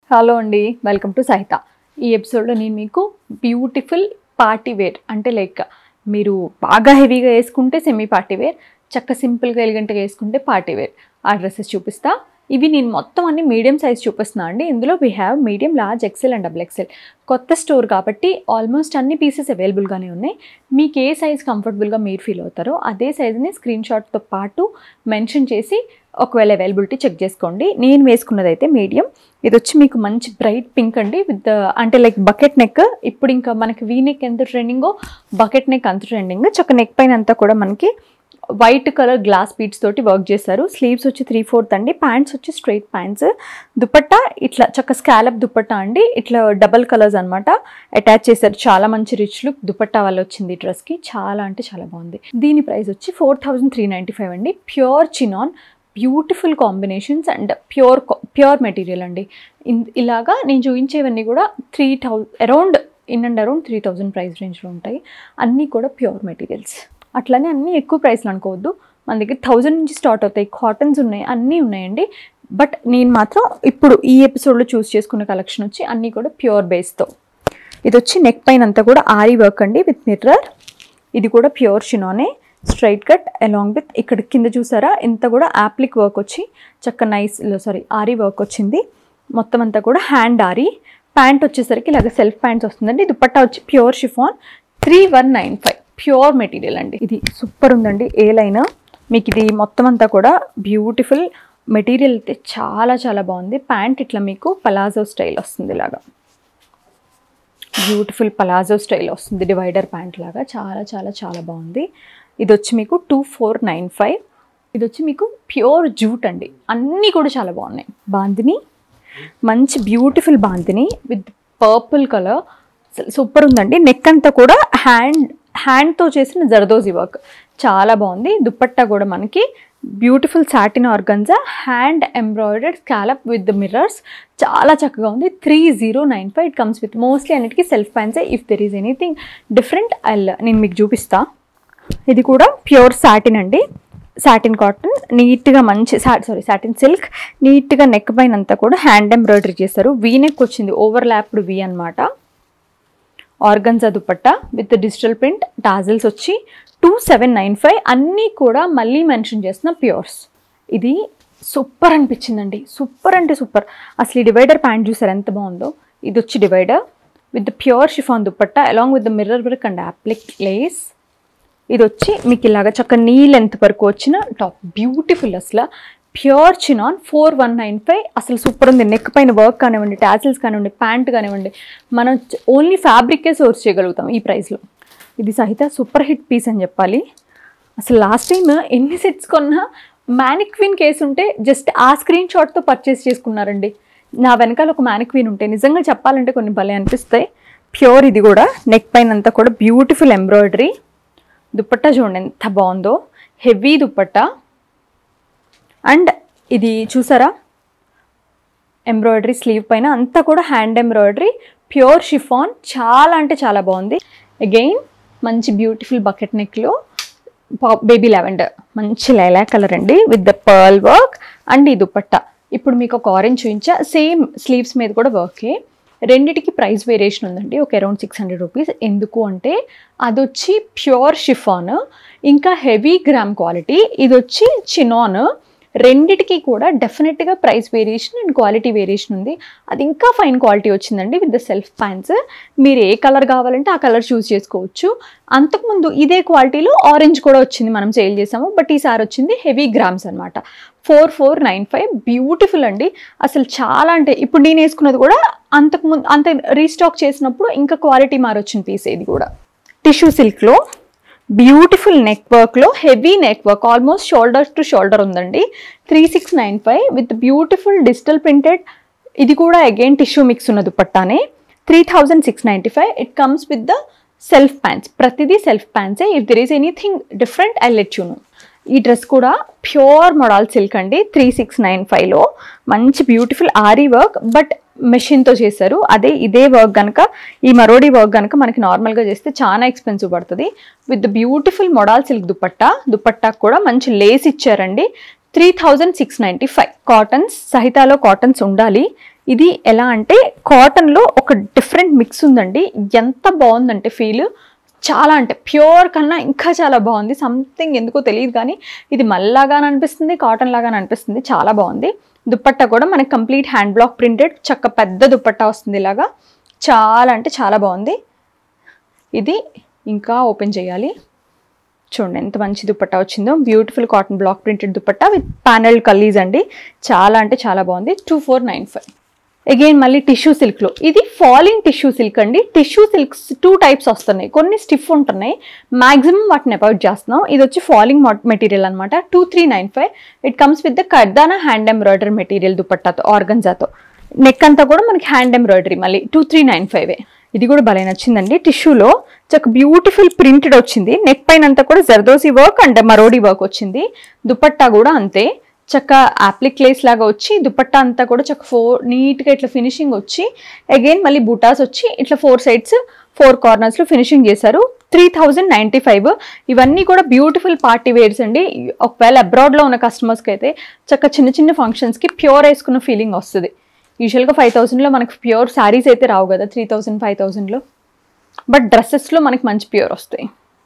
hello అండి welcome to సహిత ఈ ఎపిసోడ్లో నేను మీకు బ్యూటిఫుల్ పార్టీ వేర్ అంటే లైక్ మీరు బాగా హెవీగా వేసుకుంటే సెమీ పార్టీ వేర్ చక్క సింపుల్గా ఎలిగెంట్గా వేసుకుంటే పార్టీ వేర్ ఆ డ్రెస్సెస్ చూపిస్తా ఇవి నేను మొత్తం అన్ని మీడియం సైజ్ చూపిస్తున్నా అండి ఇందులో we have medium large XL and double XL కొత్త స్టోర్ కాబట్టి ఆల్మోస్ట్ అన్ని పీసెస్ అవైలబుల్గానే ఉన్నాయి మీకు ఏ సైజ్ కంఫర్టబుల్గా మీరు ఫీల్ అవుతారో అదే సైజ్ని స్క్రీన్ షాట్తో పాటు మెన్షన్ చేసి ఒకవేళ అవైలబిలిటీ చెక్ చేసుకోండి నేను వేసుకున్నది అయితే మీడియం ఇది వచ్చి మీకు మంచి బ్రైట్ పింక్ అండి విత్ అంటే లైక్ బకెట్ నెక్ ఇప్పుడు ఇంకా మనకి వీ నెక్ ఎంత ట్రెండింగో బకెట్ నెక్ అంత ట్రెండింగ్ చక్క నెక్ పైన అంతా కూడా మనకి వైట్ కలర్ గ్లాస్ బీడ్స్ తోటి వర్క్ చేశారు స్లీవ్స్ వచ్చి త్రీ ఫోర్త్ అండి ప్యాంట్స్ వచ్చి స్ట్రైట్ ప్యాంట్స్ దుపట్టా ఇట్లా చక్క స్కాలప్ దుపట్టా అండి ఇట్లా డబల్ కలర్స్ అనమాట అటాచ్ చేశారు చాలా మంచి రిచ్ లుక్ దుపట్టా వల్ల వచ్చింది ఈ డ్రెస్కి చాలా అంటే చాలా బాగుంది దీని ప్రైస్ వచ్చి four thousand three ninety five అండి pure chinon beautiful combinations and pure pure material అండి ఇన్- ఇలాగా నేను చూపించేవన్నీ కూడా three thou around in and around three thousand price రేంజ్లో ఉంటాయి అన్నీ కూడా ప్యూర్ మెటీరియల్స్ అట్లనే అన్నీ ఎక్కువ ప్రైస్లు అనుకోవద్దు మన దగ్గర థౌజండ్ నుంచి స్టార్ట్ అవుతాయి కాటన్స్ ఉన్నాయి అన్నీ ఉన్నాయండి బట్ నేను మాత్రం ఇప్పుడు ఈ ఎపిసోడ్లో చూస్ చేసుకున్న కలెక్షన్ వచ్చి అన్నీ కూడా ప్యూర్ బేస్తో ఇది వచ్చి నెక్ పైన అంతా కూడా ఆరీ వర్క్ అండి విత్ మిర్రర్ ఇది కూడా ప్యూర్ షినోనే స్ట్రైట్ కట్ అలాంగ్ విత్ ఇక్కడ కింద చూసారా ఇంత కూడా యాప్లిక్ వర్క్ వచ్చి చక్క నైస్ సారీ ఆరీ వర్క్ వచ్చింది మొత్తం అంతా కూడా హ్యాండ్ ఆరీ ప్యాంట్ వచ్చేసరికి ఇలాగ సెల్ఫ్ ప్యాంట్స్ వస్తుందండి దుపట్టా వచ్చి pure chiffon three one nine five pure material అండి ఇది సూపర్ ఉందండి ఏ లైన్ మీకు ఇది మొత్తం అంతా కూడా బ్యూటిఫుల్ మెటీరియల్ అయితే చాలా చాలా బాగుంది ప్యాంట్ ఇట్లా మీకు పలాజో స్టైల్ వస్తుంది ఇలాగా బ్యూటిఫుల్ పలాజో స్టైల్ వస్తుంది డివైడర్ ప్యాంట్ లాగా చాలా చాలా చాలా బాగుంది ఇది వచ్చి మీకు టూ ఫోర్ నైన్ ఫైవ్ ఇది వచ్చి మీకు ప్యూర్ జూట్ అండి అన్నీ కూడా చాలా బాగున్నాయి బాందిని మంచి beautiful bandhani with purple colour super ఉందండి నెక్ అంతా కూడా హ్యాండ్ హ్యాండ్తో చేసిన జర్దోజీ వర్క్ చాలా బాగుంది దుపట్టా కూడా మనకి beautiful satin organza hand embroidered scallop with mirrors చాలా చక్కగా ఉంది three zero nine five it comes with mostly అన్నిటికీ సెల్ఫ్ ప్యాన్సే if there is anything different I నేను మీకు చూపిస్తా ఇది కూడా ప్యూర్ సాటిన్ అండి సాటిన్ కాటన్ నీట్గా మంచి సారీ సాటిన్ సిల్క్ నీట్గా నెక్ పైన అంతా కూడా హ్యాండ్ ఎంబ్రాయిడరీ చేశారు వీ నెక్ వచ్చింది ఓవర్ ల్యాప్డ్ వీ అనమాట organza dupatta with digital print tassels వచ్చి టూ సెవెన్ నైన్ ఫైవ్ అన్నీ కూడా మళ్ళీ మెన్షన్ చేసిన ప్యూర్స్ ఇది సూపర్ అనిపించిందండి సూపర్ అంటే సూపర్ అసలు ఈ డివైడర్ ప్యాంట్ చూసారు ఎంత బాగుందో ఇది వచ్చి divider with pure chiffon dupatta along with the mirror work and applique lace ఇది వచ్చి మీకు ఇలాగ చక్క నీ లెంత్ వరకు వచ్చిన టాప్ బ్యూటిఫుల్ అసలు pure chinon four one nine five అసలు సూపర్ ఉంది నెక్ పైన వర్క్ కానివ్వండి టాసిల్స్ కానివ్వండి ప్యాంట్ కానివ్వండి మనం ఓన్లీ ఫ్యాబ్రికే సోర్స్ చేయగలుగుతాం ఈ ప్రైస్లో ఇది సహిత సూపర్ హిట్ పీస్ అని చెప్పాలి అసలు లాస్ట్ టైం ఎన్ని సెట్స్ కొన్నా మ్యానిక్విన్ కేసు ఉంటే జస్ట్ ఆ స్క్రీన్ షాట్తో పర్చేస్ చేసుకున్నారండి నా వెనకాల ఒక మ్యానిక్విన్ ఉంటే నిజంగా చెప్పాలంటే కొన్ని భలే అనిపిస్తాయి ప్యూర్ ఇది కూడా నెక్ పైన అంతా కూడా బ్యూటిఫుల్ ఎంబ్రాయిడరీ దుపట్టా చూడండి ఎంత బాగుందో హెవీ దుపట్టా అండ్ ఇది చూసారా ఎంబ్రాయిడరీ స్లీవ్ పైన అంతా కూడా హ్యాండ్ ఎంబ్రాయిడరీ ప్యూర్ షిఫాన్ చాలా అంటే చాలా బాగుంది అగైన్ మంచి బ్యూటిఫుల్ బకెట్ నెక్లో బేబీ లెవెండర్ మంచి లైలా కలర్ అండి with the pearl work and ఈ దుపట్టా ఇప్పుడు మీకు ఒక ఆరెంజ్ చూపించా సేమ్ స్లీవ్స్ మీద కూడా వర్కే రెండిటికి ప్రైస్ వేరియేషన్ ఉందండి ఒక అరౌండ్ సిక్స్ హండ్రెడ్ రూపీస్ ఎందుకు అంటే అది వచ్చి ప్యూర్ షిఫాన్ ఇంకా హెవీ గ్రామ్ క్వాలిటీ ఇది వచ్చి చినాన్ రెండిటికి కూడా డెఫినెట్గా price variation and quality variation ఉంది అది ఇంకా ఫైన్ క్వాలిటీ వచ్చిందండి విత్ ద సెల్ఫ్ ప్యాంట్స్ మీరు ఏ కలర్ కావాలంటే ఆ కలర్ చూస్ చేసుకోవచ్చు అంతకుముందు ఇదే క్వాలిటీలో ఆరెంజ్ కూడా వచ్చింది మనం సేల్ చేసాము బట్ ఈసారి వచ్చింది హెవీ గ్రామ్స్ అనమాట four four nine five beautiful అండి అసలు చాలా అంటే ఇప్పుడు నేను వేసుకున్నది కూడా అంతకుముందు అంత రీస్టాక్ చేసినప్పుడు ఇంకా క్వాలిటీ మారొచ్చిన పీస్ ఇది కూడా టిష్యూ సిల్క్లో బ్యూటిఫుల్ నెక్ వర్క్లో heavy neck work almost shoulder to shoulder ఉందండి three six nine five with beautiful digital printed ఇది కూడా అగైన్ టిష్యూ మిక్స్ ఉన్న దుపట్టానే three thousand six ninety five it comes with the self pants ప్రతిదీ self ప్యాంట్సే if there is anything different I let you know ఈ dress కూడా pure modal silk అండి three six nine ఫైవ్లో మంచి beautiful ary work but మెషిన్తో చేశారు అదే ఇదే వర్క్ కనుక ఈ మరోడి వర్క్ కనుక మనకి నార్మల్గా చేస్తే చాలా ఎక్స్పెన్సివ్ పడుతుంది with beautiful modal silk dupatta dupatta కూడా మంచి లేస్ ఇచ్చారండి three thousand six ninety five cottons సహితాలో కాటన్స్ ఉండాలి ఇది ఎలా అంటే కాటన్లో ఒక డిఫరెంట్ మిక్స్ ఉందండి ఎంత బాగుందంటే ఫీల్ చాలా అంటే ప్యూర్ కన్నా ఇంకా చాలా బాగుంది సంథింగ్ ఎందుకో తెలియదు కానీ ఇది మల్లాగా అనిపిస్తుంది కాటన్ లాగా అనిపిస్తుంది చాలా బాగుంది దుప్పట్టా కూడా మనకి కంప్లీట్ హ్యాండ్ బ్లాక్ ప్రింటెడ్ చక్క పెద్ద దుప్పట్టా వస్తుంది ఇలాగా చాలా అంటే చాలా బాగుంది ఇది ఇంకా ఓపెన్ చేయాలి చూడండి ఎంత మంచి దుపట్టా వచ్చిందో beautiful cotton block printed dupatta with panel కల్లీస్ అండి చాలా అంటే చాలా బాగుంది two four nine five again మళ్ళీ టిష్యూ సిల్క్లో ఇది ఫాలింగ్ టిష్యూ సిల్క్ అండి టిష్యూ సిల్క్స్ టూ టైప్స్ వస్తున్నాయి కొన్ని స్టిఫ్ ఉంటున్నాయి మాక్సిమం వాటిని అవాయిడ్ చేస్తున్నాం ఇది వచ్చి ఫాలింగ్ మెటీరియల్ అనమాట two three nine five it comes with the kardana hand embroidery material దుపట్టాతో ఆర్గన్జాతో నెక్ అంతా కూడా మనకి హ్యాండ్ ఎంబ్రాయిడరీ మళ్ళీ టూ త్రీ నైన్ ఫైవ్ ఇది కూడా భలే నచ్చిందండి టిష్యూలో చక్క బ్యూటిఫుల్ ప్రింటెడ్ వచ్చింది నెక్ పైన అంతా కూడా zardosi work and marodi work వచ్చింది దుపట్టా కూడా అంతే చక్క యాప్లిక్ లేస్ లాగా వచ్చి దుపట్టా అంతా కూడా చక్క ఫోర్ నీట్గా ఇట్లా ఫినిషింగ్ వచ్చి అగైన్ మళ్ళీ బుటాస్ వచ్చి ఇట్లా ఫోర్ సైడ్స్ ఫోర్ కార్నర్స్లో ఫినిషింగ్ చేశారు త్రీ థౌజండ్ నైంటీ ఫైవ్ ఇవన్నీ కూడా బ్యూటిఫుల్ పార్టీ వేర్స్ అండి ఒకవేళ అబ్రాడ్లో ఉన్న కస్టమర్స్కి అయితే చక్క చిన్న చిన్న ఫంక్షన్స్కి ప్యూర్ వేసుకున్న ఫీలింగ్ వస్తుంది యూజువల్గా ఫైవ్ థౌసండ్లో మనకి ప్యూర్ శారీస్ అయితే రావు కదా త్రీ థౌసండ్ ఫైవ్ థౌసండ్లో బట్ డ్రెస్సెస్లో మనకి మంచి ప్యూర్ వస్తాయి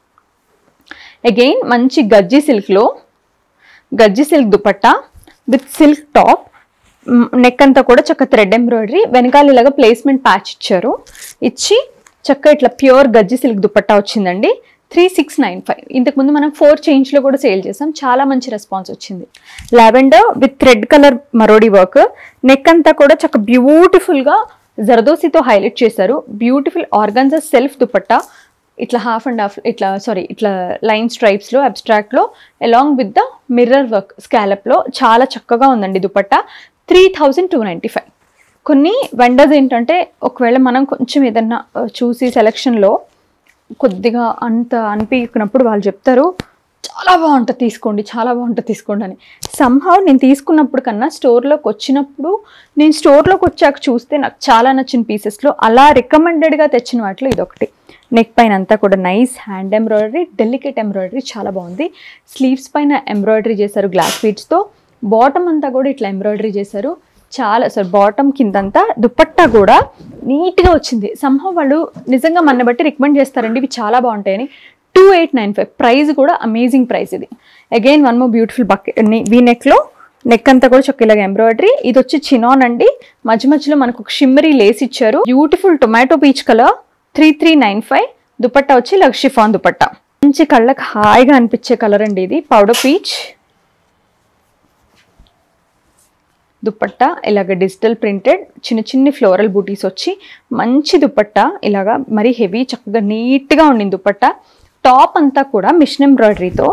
అగైన్ మంచి గజ్జి సిల్క్లో gaji silk dupatta with silk top neck అంతా కూడా చక్క థ్రెడ్ ఎంబ్రాయిడరీ వెనకాల ఇలాగా ప్లేస్మెంట్ ప్యాచ్ ఇచ్చారు ఇచ్చి చక్క ఇట్లా ప్యూర్ గజ్జి సిల్క్ దుపట్టా వచ్చిందండి త్రీ సిక్స్ నైన్ ఫైవ్ ఇంతకుముందు మనం ఫోర్ చేంజ్లో కూడా సేల్ చేసాం చాలా మంచి రెస్పాన్స్ వచ్చింది lavender with red colour marodi work neck అంతా కూడా చక్క బ్యూటిఫుల్గా జర్దోసితో హైలైట్ చేశారు బ్యూటిఫుల్ ఆర్గన్జా సెల్ఫ్ దుపట్టా ఇట్లా హాఫ్ అండ్ హాఫ్ ఇట్లా సారీ ఇట్లా లైన్ స్ట్రైప్స్లో అబ్స్ట్రాక్ట్లో along with the mirror work స్కాలప్లో చాలా చక్కగా ఉందండి dupatta three thousand two ninety five కొన్ని వెండర్స్ ఏంటంటే ఒకవేళ మనం కొంచెం ఏదన్నా ఆ, చూసి సెలక్షన్లో కొద్దిగా అంత అనిపించినప్పుడు వాళ్ళు చెప్తారు చాలా బాగుంటుంది తీసుకోండి చాలా బాగుంటుంది తీసుకోండి అని సంహవ్ నేను తీసుకున్నప్పుడు కన్నా స్టోర్లోకి వచ్చినప్పుడు నేను స్టోర్లోకి వచ్చాక చూస్తే నాకు చాలా నచ్చిన పీసెస్లో అలా రికమెండెడ్గా తెచ్చిన వాటిలో ఇదొకటి నెక్ పైన అంతా కూడా nice hand embroidery delicate embroidery చాలా బాగుంది స్లీవ్స్ పైన ఎంబ్రాయిడరీ చేశారు గ్లాస్ బీడ్స్తో బాటమ్ అంతా కూడా ఇట్లా ఎంబ్రాయిడరీ చేశారు చాలా సార్ బాటమ్ కిందంతా దుపట్టా కూడా నీట్గా వచ్చింది సంహవ్ వాళ్ళు నిజంగా మన బట్టి రికమెండ్ చేస్తారండి ఇవి చాలా బాగుంటాయని two eight nine five price కూడా అమేజింగ్ ప్రైస్ ఇది again one more beautiful bucket V నెక్లో నెక్ అంతా కూడా చొక్కేలాగా ఎంబ్రాయిడరీ ఇది వచ్చి చినాన్ అండి మధ్య మధ్యలో మనకు ఒక షిమ్మరీ లేస్ ఇచ్చారు beautiful tomato peach colour three three nine five dupatta వచ్చి లగ్ షిఫాన్ దుపట్టా మంచి కళ్ళకి హాయిగా అనిపించే కలర్ అండి ఇది పౌడర్ పీచ్ దుపట్టా ఇలాగ డిజిటల్ ప్రింటెడ్ చిన్న చిన్న ఫ్లోరల్ బూటీస్ వచ్చి మంచి దుపట్టా ఇలాగా మరీ హెవీ చక్కగా నీట్గా ఉండింది దుపట్టా టాప్ అంతా కూడా మిషన్ ఎంబ్రాయిడరీతో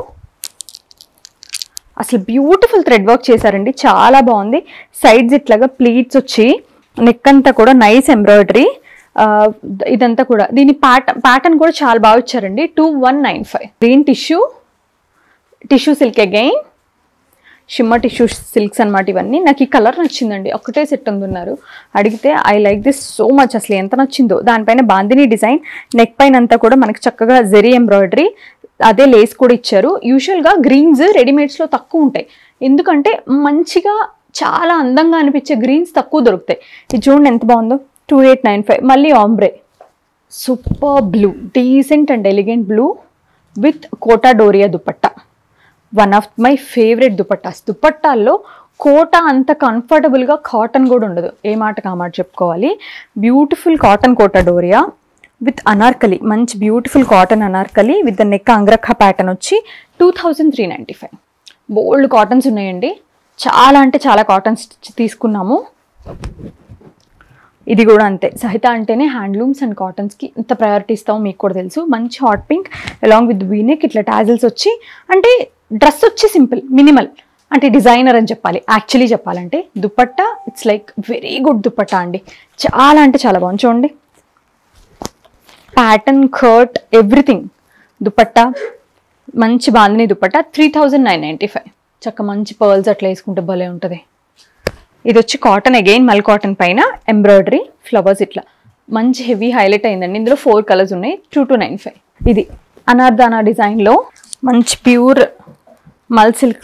అసలు బ్యూటిఫుల్ థ్రెడ్ వర్క్ చేశారండి చాలా బాగుంది సైడ్స్ ఇట్లాగా ప్లీట్స్ వచ్చి నెక్ అంతా కూడా నైస్ ఎంబ్రాయిడరీ ఇదంతా కూడా దీని ప్యాటర్న్ ప్యాటర్న్ కూడా చాలా బాగా ఇచ్చారండి two one nine five green tissue tissue silk again shimmer tissue silks అనమాట ఇవన్నీ నాకు ఈ కలర్ నచ్చిందండి ఒకటే సెట్ ఉన్నారు అడిగితే I like this so much అసలు ఎంత నచ్చిందో దానిపైన బాందిని డిజైన్ నెక్ పైన అంతా కూడా మనకి చక్కగా జెరీ ఎంబ్రాయిడరీ అదే లేస్ కూడా ఇచ్చారు యూజువల్గా గ్రీన్స్ రెడీమేడ్స్లో తక్కువ ఉంటాయి ఎందుకంటే మంచిగా చాలా అందంగా అనిపించే గ్రీన్స్ తక్కువ దొరుకుతాయి ఇది చూడండి ఎంత బాగుందో టూ ఎయిట్ నైన్ ఫైవ్ మళ్ళీ ombre super blue decent and elegant blue with Kota Doria dupatta one of my favourite dupattas దుపట్టాల్లో కోట అంత కంఫర్టబుల్గా కాటన్ కూడా ఉండదు ఏ మాటకు ఆ మాట చెప్పుకోవాలి beautiful cotton Kota Doria with anarkali మంచి beautiful cotton anarkali with the neck angrakha pattern వచ్చి two thousand three ninety five bold cottons ఉన్నాయండి చాలా అంటే చాలా కాటన్స్ తీసుకున్నాము ఇది కూడా అంతే సహిత అంటేనే హ్యాండ్లూమ్స్ అండ్ కాటన్స్కి ఇంత ప్రయారిటీ ఇస్తామో మీకు కూడా తెలుసు మంచి hot pink along with V neck ఇట్లా టాజిల్స్ వచ్చి అంటే డ్రెస్ వచ్చి సింపుల్ మినిమల్ అంటే డిజైనర్ అని చెప్పాలి యాక్చువల్లీ చెప్పాలంటే dupatta it's like very good dupatta అండి చాలా అంటే చాలా బాగుంది చూడండి ప్యాటర్న్ కర్ట్ ఎవ్రీథింగ్ దుపట్టా మంచి bandhani dupatta three thousand nine ninety five చక్క మంచి పర్ల్స్ అట్లా వేసుకుంటే భలే ఉంటుంది ఇది వచ్చి కాటన్ అగైన్ మల్ కాటన్ పైన ఎంబ్రాయిడరీ ఫ్లవర్స్ ఇట్లా మంచి హెవీ హైలైట్ అయిందండి ఇందులో ఫోర్ కలర్స్ ఉన్నాయి టూ టు నైన్ ఫైవ్ ఇది అనార్దానా డిజైన్లో మంచి ప్యూర్ మల్ సిల్క్లో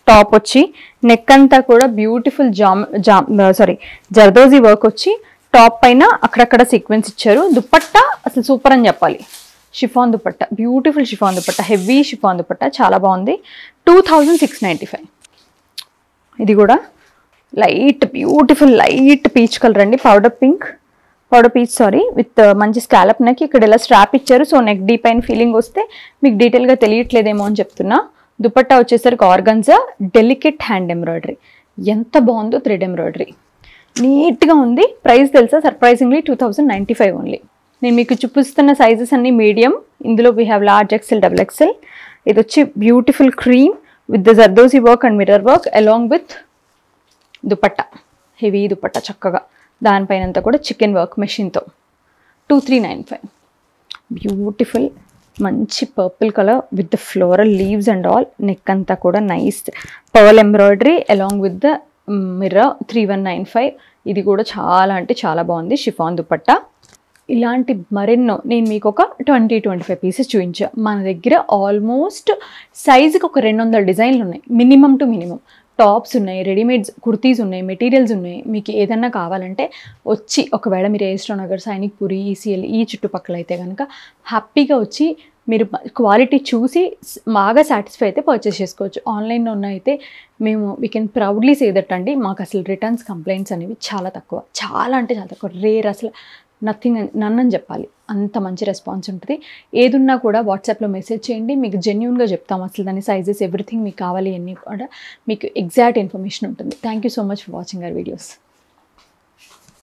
టాప్ వచ్చి నెక్ అంతా కూడా beautiful jam jam sorry zardozi work వచ్చి టాప్ పైన అక్కడక్కడ సీక్వెన్స్ ఇచ్చారు దుపట్టా అసలు సూపర్ అని చెప్పాలి chiffon dupatta beautiful chiffon dupatta heavy chiffon dupatta చాలా బాగుంది two thousand six ninety five ఇది కూడా light beautiful light peach colour అండి powder pink powder peach sorry with మంచి స్కాలప్ నెక్ ఇక్కడ ఇలా స్ట్రాప్ ఇచ్చారు సో నెక్ డీ పైన ఫీలింగ్ వస్తే మీకు డీటెయిల్గా తెలియట్లేదేమో అని చెప్తున్నా దుపట్టా వచ్చేసరికి ఆర్గన్జా డెలికేట్ హ్యాండ్ ఎంబ్రాయిడరీ ఎంత బాగుందో థ్రెడ్ ఎంబ్రాయిడరీ నీట్గా ఉంది ప్రైస్ తెలుసా surprisingly two thousand ninety five only నేను మీకు చూపిస్తున్న సైజెస్ అన్ని మీడియం ఇందులో we have large XL double XL ఇది వచ్చి beautiful cream with the zardozi work and mirror work along with dupatta heavy dupatta చక్కగా దానిపైన అంతా కూడా చికెన్ వర్క్ మెషిన్తో two three nine five beautiful మంచి purple colour with the floral leaves and all neck అంతా కూడా nice pearl embroidery along with the mirror three one nine five ఇది కూడా చాలా అంటే చాలా బాగుంది షిఫాన్ దుపట్టా ఇలాంటి మరెన్నో నేను మీకు ఒక ట్వంటీ ట్వంటీ ఫైవ్ పీసెస్ చూపించా మన దగ్గర ఆల్మోస్ట్ సైజుకి ఒక రెండు వందల డిజైన్లు ఉన్నాయి మినిమం టు మినిమం టాప్స్ ఉన్నాయి రెడీమేడ్స్ కుర్తీస్ ఉన్నాయి మెటీరియల్స్ ఉన్నాయి మీకు ఏదన్నా కావాలంటే వచ్చి ఒకవేళ మీరు ఏస్ట్రో నగర్ సైనిక్ పురి ఈసీఎల్ ఈ చుట్టుపక్కల అయితే కనుక హ్యాపీగా వచ్చి మీరు క్వాలిటీ చూసి స్- బాగా సాటిస్ఫై అయితే పర్చేస్ చేసుకోవచ్చు ఆన్లైన్లో ఉన్న అయితే మేము వీ కెన్ ప్రౌడ్లీ సేదట్టండి మాకు అసలు రిటర్న్స్ కంప్లైంట్స్ అనేవి చాలా తక్కువ చాలా అంటే చాలా తక్కువ రేర్ అసలు నథింగ్ నన్ అని చెప్పాలి అంత మంచి రెస్పాన్స్ ఉంటుంది ఏదున్నా కూడా వాట్సాప్లో మెసేజ్ చేయండి మీకు జెన్యున్గా చెప్తాం అసలు దాని సైజెస్ ఎవ్రీథింగ్ మీకు కావాలి అన్నీ కూడా మీకు ఎగ్జాక్ట్ ఇన్ఫర్మేషన్ ఉంటుంది thank you so much for watching our videos